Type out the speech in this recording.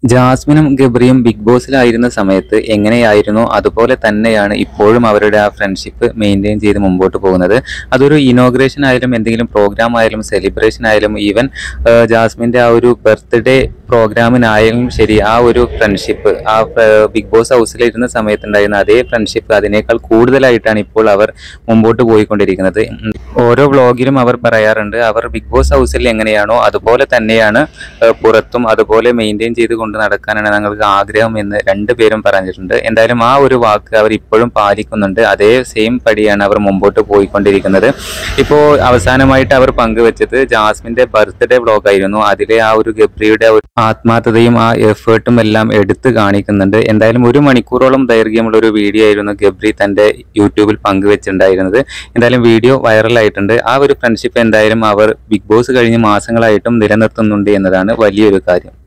ജാസ്മിനും ഗബ്രിയും ബിഗ് ബോസിലായിരുന്ന സമയത്ത് എങ്ങനെയായിരുന്നു അതുപോലെ തന്നെയാണ് ഇപ്പോഴും അവരുടെ ആ ഫ്രണ്ട്ഷിപ്പ് മെയിൻറ്റെയിൻ ചെയ്ത് മുമ്പോട്ട് പോകുന്നത് അതൊരു ഇനോഗ്രേഷൻ ആയാലും എന്തെങ്കിലും പ്രോഗ്രാം ആയാലും സെലിബ്രേഷൻ ആയാലും ഈവൻ ജാസ്മിൻ്റെ ആ ഒരു ബർത്ത്ഡേ പ്രോഗ്രാമിനായാലും ശരി ആ ഒരു ഫ്രണ്ട്ഷിപ്പ് ആ ബിഗ് ബോസ് ഹൗസിലിരുന്ന സമയത്തുണ്ടായിരുന്ന അതേ ഫ്രണ്ട്ഷിപ്പ് അതിനേക്കാൾ കൂടുതലായിട്ടാണ് ഇപ്പോൾ അവർ മുമ്പോട്ട് പോയിക്കൊണ്ടിരിക്കുന്നത് ഉം. ഓരോ വ്ളോഗിലും അവർ പറയാറുണ്ട് അവർ ബിഗ് ബോസ് ഹൗസിൽ എങ്ങനെയാണോ അതുപോലെ തന്നെയാണ് ഏഹ് പുറത്തും അതുപോലെ മെയിൻറ്റെയിൻ ചെയ്ത് കൊണ്ട് നടക്കാനാണ് ഞങ്ങൾക്ക് ആഗ്രഹം എന്ന് രണ്ടുപേരും പറഞ്ഞിട്ടുണ്ട് എന്തായാലും ആ ഒരു വാക്ക് അവർ ഇപ്പോഴും പാലിക്കുന്നുണ്ട് അതേ സെയിം പടിയാണ് അവർ മുമ്പോട്ട് പോയിക്കൊണ്ടിരിക്കുന്നത് ഇപ്പോൾ അവസാനമായിട്ട് അവർ പങ്കുവെച്ചത് ജാസ്മിന്റെ ബർത്ത്ഡേ വ്ളോഗ് ആയിരുന്നു അതിലെ ആ ഒരു ഗബ്രിയുടെ ഒരു ആത്മാർത്ഥതയും ആ എഫേർട്ടും എല്ലാം എടുത്തു കാണിക്കുന്നുണ്ട് എന്തായാലും ഒരു മണിക്കൂറോളം ദൈർഘ്യമുള്ള ഒരു വീഡിയോ ആയിരുന്നു ഗബ്രി തന്റെ യൂട്യൂബിൽ പങ്കുവെച്ചിട്ടുണ്ടായിരുന്നത് എന്തായാലും വീഡിയോ വൈറലായിട്ടുണ്ട് ആ ഒരു ഫ്രണ്ട്ഷിപ്പ് എന്തായാലും അവർ ബിഗ് ബോസ് കഴിഞ്ഞ് മാസങ്ങളായിട്ടും നിലനിർത്തുന്നുണ്ട് എന്നതാണ് വലിയൊരു കാര്യം